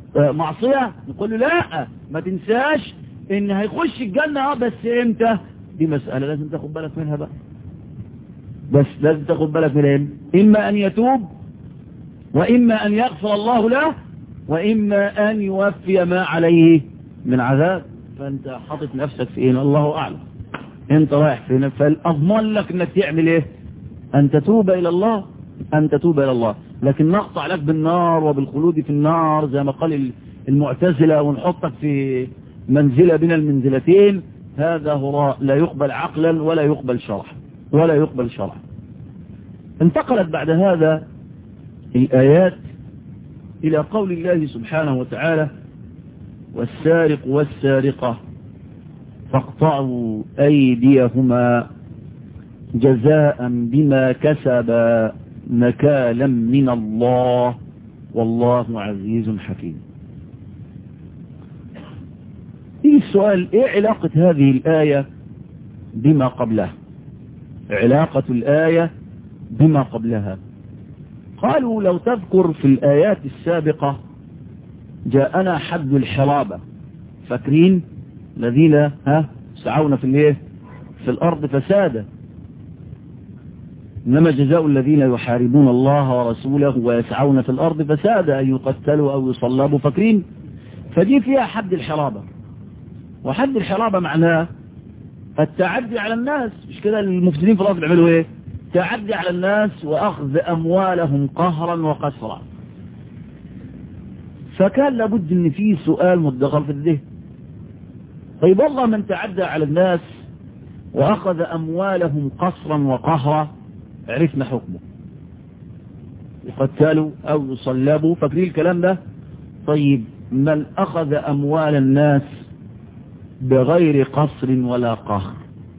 معصية نقول له لا ما تنساش ان هيخش الجنة اه بس امتى دي مسألة لازم تاخد بالك منها بقى بس لازم تاخد بالك منها إما أن يتوب وإما أن يغفر الله له وإما أن يوفي ما عليه من عذاب فأنت حاطط نفسك في إيه الله أعلم أنت رايح فين فالأضمن لك أنك تعمل إيه أن تتوب إلى الله أن تتوب إلى الله لكن نقطع لك بالنار وبالخلود في النار زي ما قال المعتزلة ونحطك في منزلة بين المنزلتين هذا هراء لا يقبل عقلا ولا يقبل شرعا ولا يقبل شرعا انتقلت بعد هذا الآيات إلى قول الله سبحانه وتعالى والسارق والسارقة فاقطعوا أيديهما جزاء بما كسبا نكالا من الله والله عزيز حكيم إيه السؤال ايه علاقة هذه الآية بما قبلها علاقة الآية بما قبلها قالوا لو تذكر في الآيات السابقة جاءنا حد الحرابة فاكرين الذين ها سعون في الايه في الأرض فسادا إنما جزاء الذين يحاربون الله ورسوله ويسعون في الأرض فسادا أن يقتلوا أو يصلبوا فاكرين فدي فيها حد الحرابة وحد الحرابة معناه التعدي على الناس مش كده المفسدين في الأرض بيعملوا ايه تعدي على الناس وأخذ أموالهم قهرا وقسرا فكان لابد ان في سؤال مدخل في الذهن طيب والله من تعدى على الناس وأخذ أموالهم قصرا وقهرا عرفنا حكمه يقتلوا أو يصلبوا فاكرين الكلام ده طيب من أخذ أموال الناس بغير قصر ولا قهر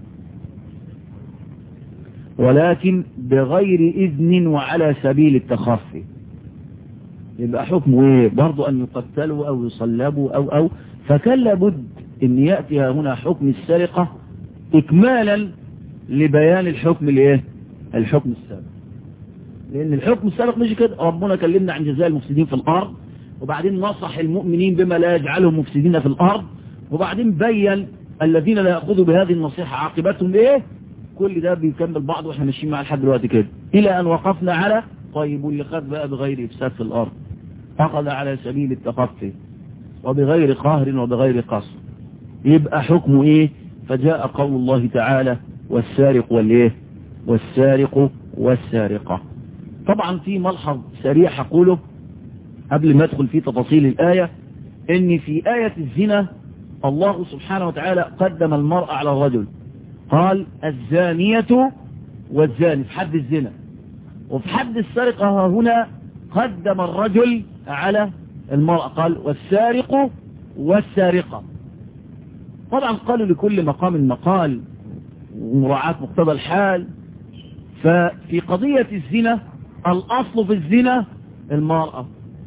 ولكن بغير إذن وعلى سبيل التخفي يبقى حكمه ايه برضو أن يقتلوا أو يصلبوا أو أو فكان لابد أن يأتي هنا حكم السرقة إكمالا لبيان الحكم الايه الحكم السابق لأن الحكم السابق مش كده ربنا كلمنا عن جزاء المفسدين في الأرض وبعدين نصح المؤمنين بما لا يجعلهم مفسدين في الأرض وبعدين بين الذين لا يأخذوا بهذه النصيحة عاقبتهم ايه كل ده بيكمل بعض واحنا ماشيين مع لحد دلوقتي كده الى ان وقفنا على طيب واللي خد بقى بغير افساد في الارض اخذ على سبيل التخفي وبغير قهر وبغير قصر يبقى حكمه ايه فجاء قول الله تعالى والسارق والايه والسارق والسارقة طبعا في ملحظ سريع هقوله قبل ما ادخل في تفاصيل الآية ان في آية الزنا الله سبحانه وتعالى قدم المرأة على الرجل قال الزانية والزاني في حد الزنا وفي حد السرقة هنا قدم الرجل على المرأة قال والسارق والسارقة طبعا قالوا لكل مقام مقال ومراعاة مقتضى الحال ففي قضية الزنا الأصل في الزنا المرأة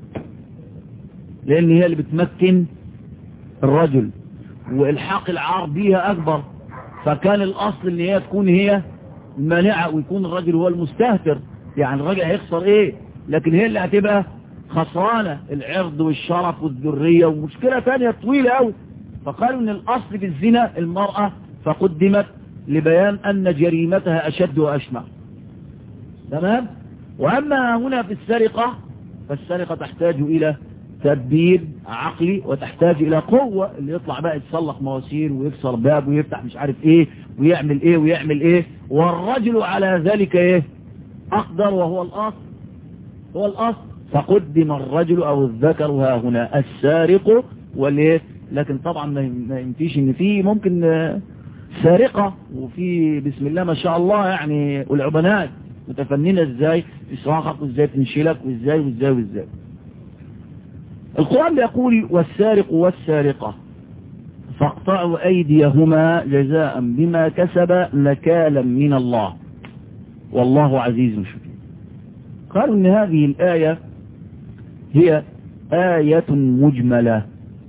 لأن هي اللي بتمكن الرجل وإلحاق العار بيها أكبر فكان الأصل ان هي تكون هي مانعة ويكون الرجل هو المستهتر يعني الرجل هيخسر ايه لكن هي اللي هتبقى خسرانة العرض والشرف والذرية ومشكلة ثانية طويلة قوي فقالوا ان الأصل في الزنا المرأة فقدمت لبيان أن جريمتها أشد وأشمع تمام وأما هنا في السرقة فالسرقة تحتاج إلى تدبير عقلي وتحتاج الى قوة اللي يطلع بقى يتصلح مواسير ويكسر باب ويفتح مش عارف ايه ويعمل ايه ويعمل ايه والرجل على ذلك ايه اقدر وهو الاصل هو الاصل فقدم الرجل او الذكر ها هنا السارق والايه لكن طبعا ما ينفيش ان في ممكن سارقة وفي بسم الله ما شاء الله يعني والعبنات متفننة ازاي تسرقك وازاي تنشلك وازاي وازاي وازاي القرآن يقول والسارق والسارقة فاقطعوا أيديهما جزاء بما كسب نكالا من الله والله عزيز شكير قالوا ان هذه الآية هي آية مجملة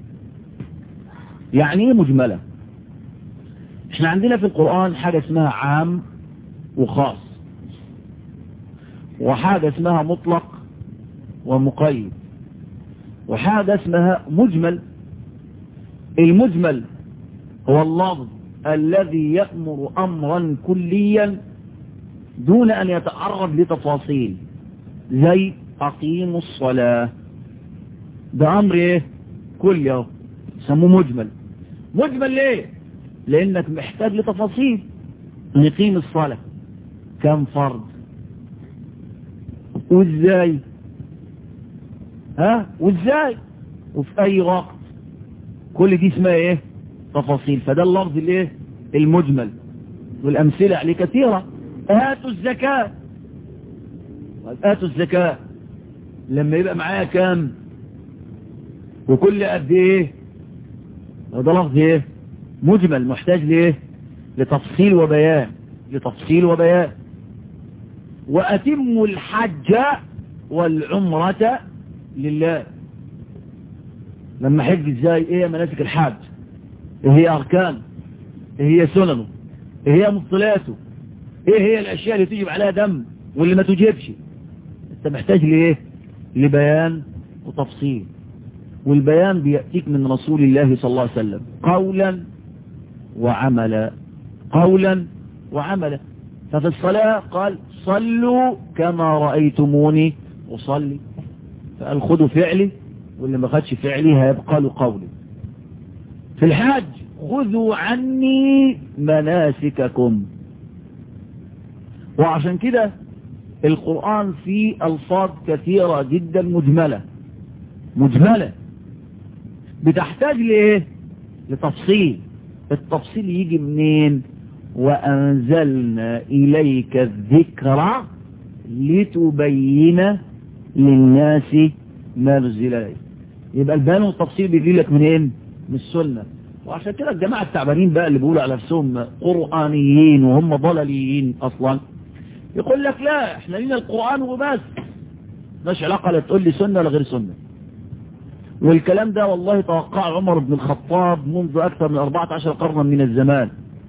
يعني ايه مجملة احنا عندنا في القرآن حاجة اسمها عام وخاص وحاجة اسمها مطلق ومقيد وحاجة اسمها مجمل المجمل هو اللفظ الذي يأمر أمرا كليا دون أن يتعرض لتفاصيل زي أقيموا الصلاة ده أمر إيه كل يوم سموه مجمل مجمل ليه لأنك محتاج لتفاصيل نقيم الصلاة كم فرض وازاي ها وازاي وفي اي وقت كل دي اسمها ايه تفاصيل فده اللفظ الايه المجمل والامثله عليه كثيره هاتوا الزكاه هاتوا الزكاه لما يبقى معايا كام وكل قد ايه وده لفظ ايه مجمل محتاج لايه لتفصيل وبيان لتفصيل وبيان وأتموا الحج والعمرة لله لما حج ازاي ايه مناسك الحج ايه هي اركان ايه هي سننه ايه هي مبطلاته ايه هي الاشياء اللي تجب عليها دم واللي ما تجيبش انت محتاج لايه لبيان وتفصيل والبيان بيأتيك من رسول الله صلى الله عليه وسلم قولا وعملا قولا وعملا ففي الصلاة قال صلوا كما رأيتموني أصلي فقال خذوا فعلي واللي ما خدش فعلي هيبقى له قولي في الحج خذوا عني مناسككم وعشان كده القرآن فيه ألفاظ كثيرة جدا مجملة مجملة بتحتاج لإيه لتفصيل التفصيل يجي منين وأنزلنا إليك الذكر لتبين للناس ما نزل إليه يبقى البيان والتفصيل بيجي لك منين من السنة وعشان كده الجماعة التعبانين بقى اللي بيقولوا على نفسهم قرآنيين وهم ضلاليين أصلا يقول لك لا احنا لينا القرآن وبس مش علاقة لا تقول لي سنة ولا غير سنة والكلام ده والله توقع عمر بن الخطاب منذ أكثر من 14 قرنا من الزمان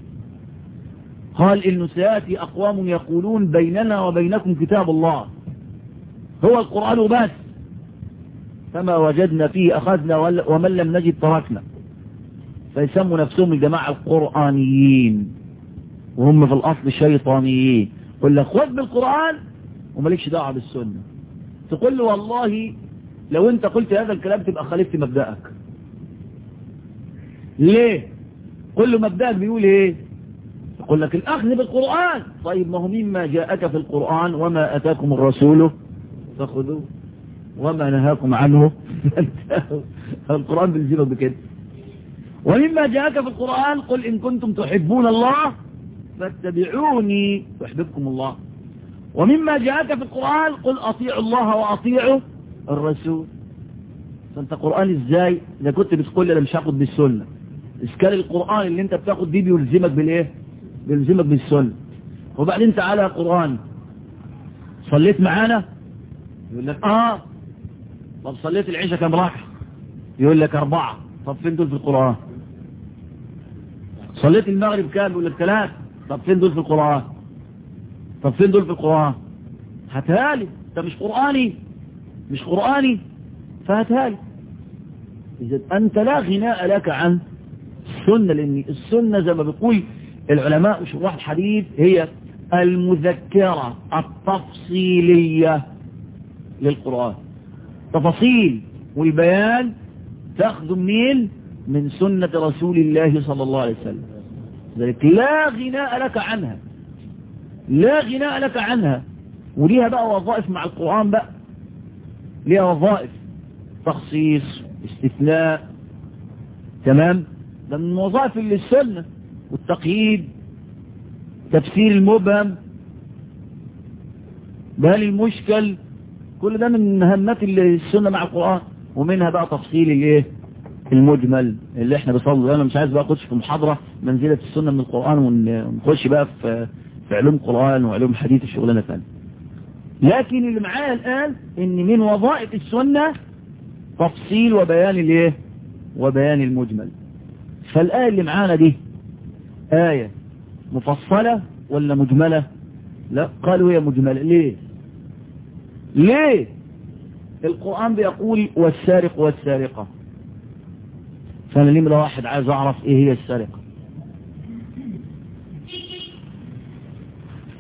قال إنه سيأتي أقوام يقولون بيننا وبينكم كتاب الله هو القرآن وبس فما وجدنا فيه أخذنا ومن لم نجد تركنا فيسموا نفسهم الجماعة القرآنيين وهم في الأصل شيطانيين قل لك خذ بالقرآن ومالكش دعوة بالسنة تقول له والله لو انت قلت هذا الكلام تبقى خالفت مبدأك ليه قل له مبدأك بيقول ايه يقول لك الأخذ بالقرآن طيب ما هو مما جاءك في القرآن وما أتاكم الرسول فخذوه وما نهاكم عنه القرآن بيلزمك بكده ومما جاءك في القرآن قل إن كنتم تحبون الله فاتبعوني يحببكم الله ومما جاءك في القرآن قل أطيعوا الله وأطيعوا الرسول فانت قرآن ازاي اذا كنت بتقول لي انا مش هاخد بالسنة اسكال القرآن اللي انت بتاخد دي بيلزمك بالايه بيلزمك بالسنة وبعدين تعالى يا قرآن صليت معانا يقول لك اه طب صليت العشاء كم ركعه يقول لك اربعة طب فين دول في القرآن صليت المغرب كام يقول لك ثلاث طب فين دول في القرآن طب فين دول في القرآن هاتها لي انت مش قرآني مش قرآني فهاتها لي إذا أنت لا غناء لك عن السنة لأن السنة زي ما بيقول العلماء وشراح الحديث هي المذكرة التفصيلية للقرآن تفاصيل والبيان تأخذ منين من سنة رسول الله صلى الله عليه وسلم ذلك لا غناء لك عنها لا غناء لك عنها وليها بقى وظائف مع القرآن بقى ليها وظائف تخصيص استثناء تمام ده من وظائف اللي السنة والتقييد تفسير المبهم بهل المشكل كل ده من مهمات السنة مع القرآن ومنها بقى تفصيل الايه المجمل اللي احنا بصلي انا مش عايز بقى اخش في محاضرة منزلة السنة من القرآن ونخش بقى في في علوم قرآن وعلوم حديث الشغلانة ثانيه لكن اللي معايا الآن ان من وظائف السنة تفصيل وبيان الايه وبيان المجمل فالآية اللي معانا دي آية مفصلة ولا مجملة لا قالوا هي مجملة ليه ليه القرآن بيقول والسارق والسارقة فأنا نمرة واحد عايز أعرف إيه هي السرقة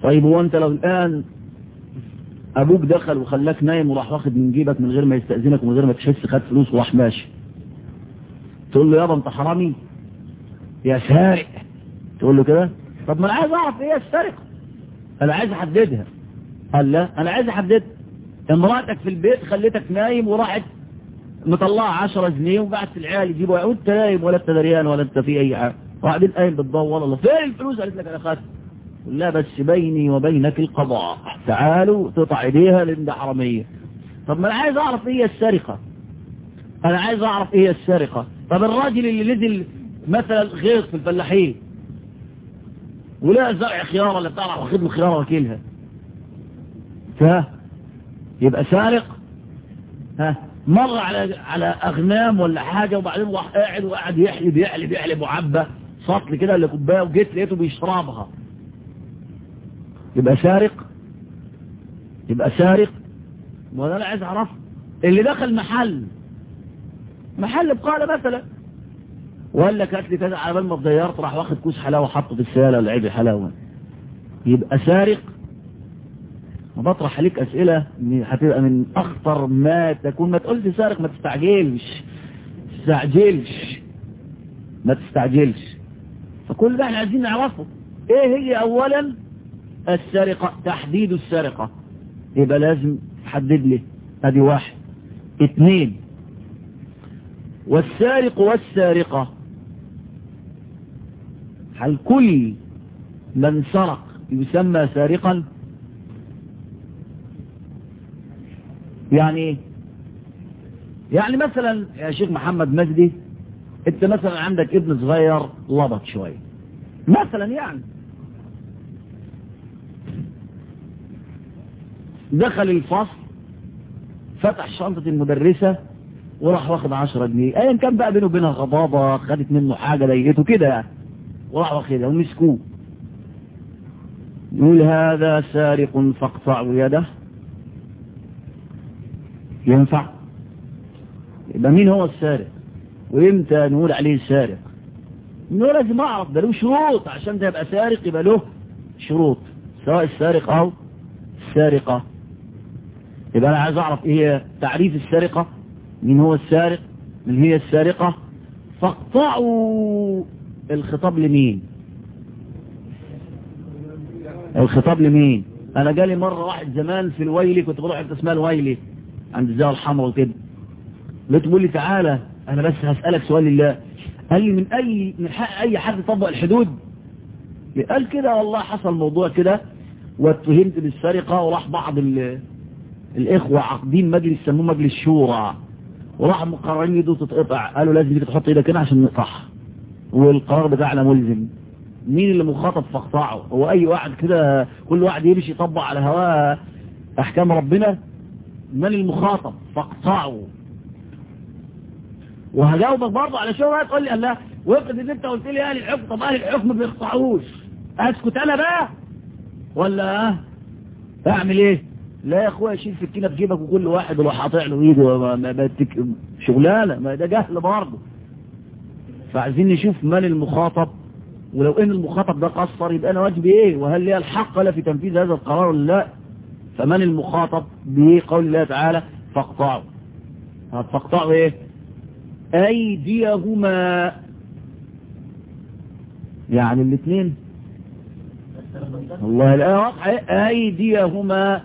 طيب هو انت لو الان ابوك دخل وخلاك نايم وراح واخد من جيبك من غير ما يستأذنك ومن غير ما تحس خد فلوس وراح ماشي تقول له يابا انت حرامي يا سارق تقول له كده طب ما انا عايز اعرف ايه السرقه انا عايز احددها قال لا انا عايز احددها امراتك في البيت خليتك نايم وراحت مطلعه 10 جنيه وبعت العيال يجيبوا وانت نايم ولا انت دريان ولا انت في اي حاجه وبعدين قايم بتدور الله فين الفلوس قالت لك انا خدت لا بس بيني وبينك القضاء تعالوا تقطع ايديها لان ده حراميه طب ما انا عايز اعرف ايه السرقه انا عايز اعرف ايه السرقه طب الراجل اللي نزل مثلا غيظ في الفلاحين ولا زرع خيار ولا بتاع واخد له خيار وكيلها ف يبقى سارق ها مر على على اغنام ولا حاجه وبعدين راح قاعد وقاعد يحلب يحلب يحلب وعبى سطل كده ولا كوبايه وجيت لقيته بيشربها يبقى سارق يبقى سارق ولا انا عايز اعرف اللي دخل محل محل بقاله مثلا ولا كانت لي كذا على بال ما اتغيرت راح واخد كوس حلاوه حطه في السياله ولا عيب حلاوه يبقى سارق وبطرح عليك اسئله هتبقى من اخطر ما تكون ما تقولش سارق ما تستعجلش تستعجلش ما تستعجلش فكل ده احنا عايزين نعرفه ايه هي اولا السرقة تحديد السرقة يبقى لازم تحدد لي ادي واحد اثنين والسارق والسارقة هل كل من سرق يسمى سارقا يعني يعني مثلا يا شيخ محمد مجدي انت مثلا عندك ابن صغير لبط شوية مثلا يعني دخل الفصل فتح شنطة المدرسة وراح واخد عشرة جنيه ايا كان بقى بينه وبينها غضاضة خدت منه حاجة ضايقته كده يعني وراح واخدها ومسكوه يقول هذا سارق فاقطعوا يده ينفع يبقى مين هو السارق وامتى نقول عليه سارق انه لازم اعرف ده له شروط عشان ده يبقى سارق يبقى له شروط سواء السارق او السارقة يبقى انا عايز اعرف ايه تعريف السرقة مين هو السارق من هي السارقة فاقطعوا الخطاب لمين الخطاب لمين انا جالي مرة واحد زمان في الويلي كنت بروح حته اسمها الويلي عند الزاوية الحمراء وكده لقيته بيقول لي تعالى انا بس هسألك سؤال لله قال لي من اي من حق اي حد يطبق الحدود قال كده والله حصل موضوع كده واتهمت بالسرقة وراح بعض الاخوة عاقدين مجلس سموه مجلس شورى وراح مقررين يدو تتقطع قالوا لازم تيجي تحط ايدك هنا عشان نقطعها والقرار بتاعنا ملزم مين اللي مخاطب فاقطعه هو اي واحد كده كل واحد يمشي يطبق على هواه احكام ربنا من المخاطب فاقطعه وهجاوبك برضه على شو تقول لي الله وافرض ان انت قلت لي اهل الحكم طب اهل الحكم ما بيقطعوش اسكت انا بقى ولا اعمل ايه لا يا اخويا شيل سكينه في جيبك وكل واحد يروح قاطع له ايده ما ما شغلانه ما ده جهل برضه فعايزين نشوف من المخاطب ولو ان المخاطب ده قصر يبقى انا واجبي ايه وهل لي الحق لا في تنفيذ هذا القرار ولا لا فمن المخاطب بقول الله تعالى فاقطعوا فاقطعوا ايه ايديهما يعني الاثنين الله الآية واضحة أيديهما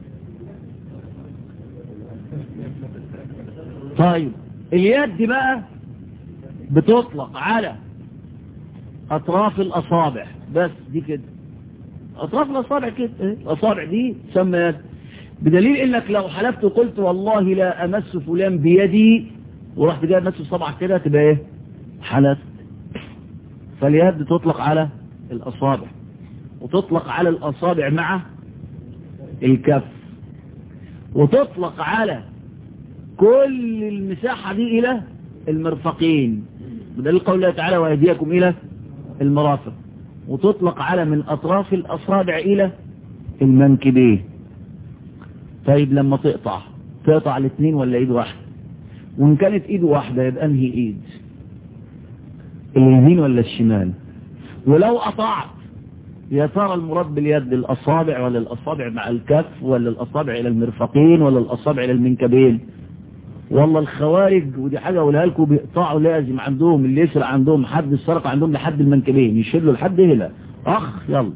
طيب اليد بقى بتطلق على أطراف الأصابع بس دي كده أطراف الأصابع كده الأصابع دي تسمى يد بدليل إنك لو حلفت وقلت والله لا أمس فلان بيدي ورحت جاي أمس صبعك كده تبقى إيه حلفت فاليد تطلق على الأصابع وتطلق على الأصابع مع الكف وتطلق على كل المساحة دي إلى المرفقين بدليل قول الله تعالى وأيديكم إلى المرافق وتطلق على من أطراف الأصابع إلى المنكبين طيب لما تقطع تقطع الاثنين ولا ايد واحدة وان كانت ايد واحدة يبقى انهي ايد اليمين ولا الشمال ولو قطعت يا ترى المراد باليد الأصابع ولا الأصابع مع الكف ولا الأصابع إلى المرفقين ولا الأصابع إلى المنكبين والله الخوارج ودي حاجة أقولها لكم بيقطعوا لازم عندهم اللي يسرق عندهم حد السرق عندهم لحد المنكبين يشيلوا لحد هنا أخ يلا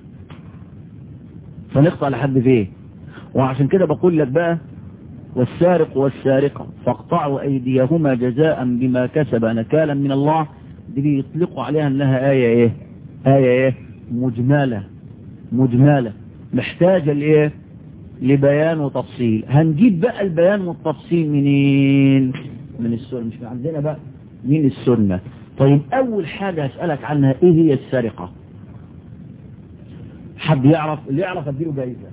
فنقطع لحد فين وعشان كده بقول لك بقى والسارق والسارقة فاقطعوا أيديهما جزاء بما كسب نكالا من الله دي بيطلقوا عليها أنها آية إيه آية إيه مجملة مجملة محتاجة لإيه لبيان وتفصيل هنجيب بقى البيان والتفصيل منين من السنة مش من عندنا بقى من السنة طيب أول حاجة أسألك عنها إيه هي السرقة حد يعرف اللي يعرف أديله جايزة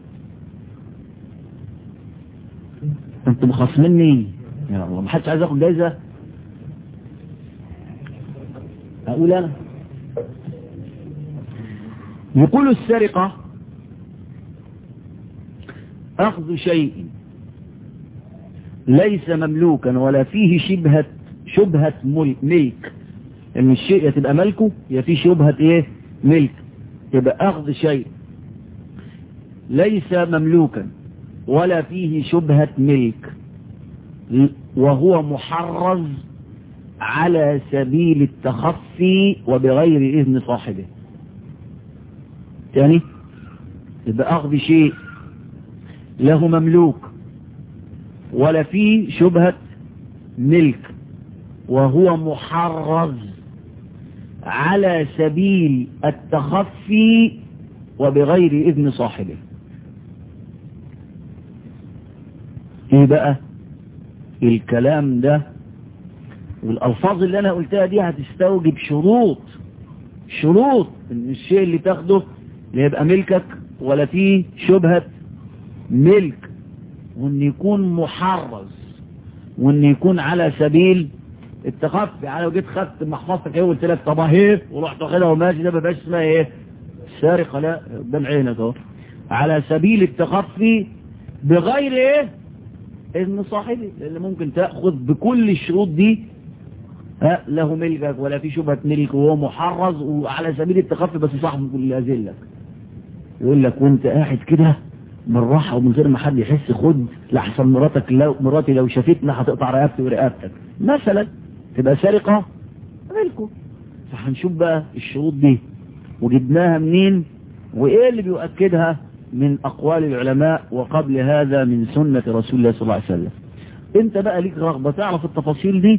انتوا مخاصميني يا الله ما حدش عايز ياخد جايزة اقول انا يقول السرقة اخذ شيء ليس مملوكا ولا فيه شبهة شبهة ملك ان الشيء تبقى ملكه يا فيه شبهة ايه ملك يبقى اخذ شيء ليس مملوكا ولا فيه شبهة ملك وهو محرز على سبيل التخفي وبغير إذن صاحبه يعني يبقى أخذ شيء له مملوك ولا فيه شبهة ملك وهو محرز على سبيل التخفي وبغير إذن صاحبه ايه بقى الكلام ده والالفاظ اللي انا قلتها دي هتستوجب شروط شروط ان الشيء اللي تاخده لا يبقى ملكك ولا فيه شبهة ملك وان يكون محرز وان يكون على سبيل التخفي يعني لو جيت خدت محفظتك ايه وقلت لك طب اهي ورحت واخدها وماشي ده ما بقاش اسمها ايه سارقه لا قدام عينك اهو على سبيل التخفي بغير ايه إذن صاحبي لأن ممكن تأخذ بكل الشروط دي ها له ملكك ولا في شبهة ملك وهو محرز وعلى سبيل التخفي بس صاحبه كل أذلك يقول لك وانت قاعد كده بالراحة ومن غير ما حد يحس خد لحسن مراتك لو مراتي لو شافتنا هتقطع رقبتي ورقبتك مثلا تبقى سرقة ملكه فهنشوف بقى الشروط دي وجبناها منين وايه اللي بيؤكدها من أقوال العلماء وقبل هذا من سنة رسول الله صلى الله عليه وسلم انت بقى ليك رغبة تعرف التفاصيل دي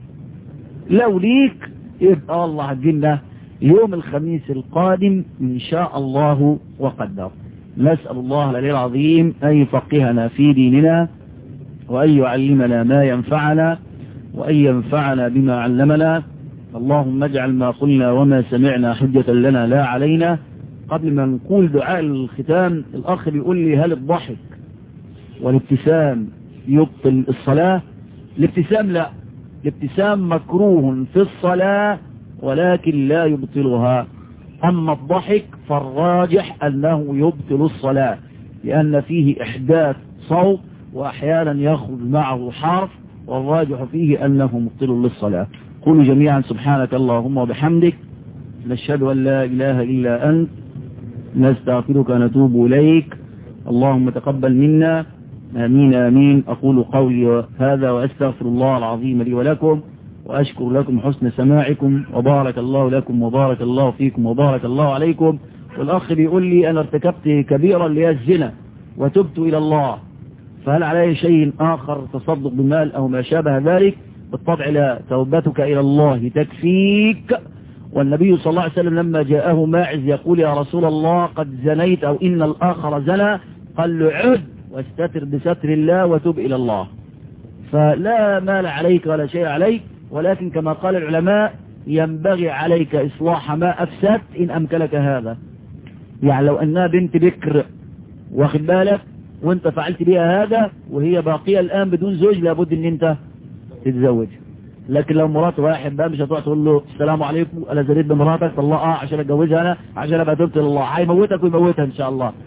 لو ليك يبقى الله هتجينا يوم الخميس القادم إن شاء الله وقدر نسأل الله العلي العظيم أن يفقهنا في ديننا وأن يعلمنا ما ينفعنا وأن ينفعنا بما علمنا اللهم اجعل ما قلنا وما سمعنا حجة لنا لا علينا قبل ما نقول دعاء الختام الأخ بيقول لي هل الضحك والابتسام يبطل الصلاة الابتسام لا الابتسام مكروه في الصلاة ولكن لا يبطلها أما الضحك فالراجح أنه يبطل الصلاة لأن فيه إحداث صوت وأحيانا يخرج معه حرف والراجح فيه أنه مبطل للصلاة قولوا جميعا سبحانك اللهم وبحمدك نشهد أن لا إله إلا أنت نستغفرك ونتوب إليك اللهم تقبل منا آمين آمين أقول قولي هذا وأستغفر الله العظيم لي ولكم وأشكر لكم حسن سماعكم وبارك الله لكم وبارك الله فيكم وبارك الله عليكم والأخ بيقول لي أنا ارتكبت كبيرا لي الزنا وتبت إلى الله فهل علي شيء آخر تصدق بالمال أو ما شابه ذلك بالطبع لا توبتك إلى الله تكفيك والنبي صلى الله عليه وسلم لما جاءه ماعز يقول يا رسول الله قد زنيت أو إن الآخر زنى قال له عد واستتر بستر الله وتب إلى الله فلا مال عليك ولا شيء عليك ولكن كما قال العلماء ينبغي عليك إصلاح ما أفسدت إن أمكنك هذا يعني لو أنها بنت بكر واخد بالك وانت فعلت بها هذا وهي باقية الآن بدون زوج لابد ان انت تتزوج لكن لو مرات واحد بقى مش هتروح تقول له السلام عليكم انا زريت بمراتك الله اه عشان اتجوزها انا عشان ابقى تبت الله هيموتك ويموتها ان شاء الله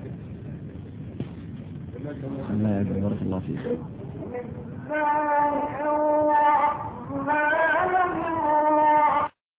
الله يجزاك بارك الله فيك الله الرحمن الرحيم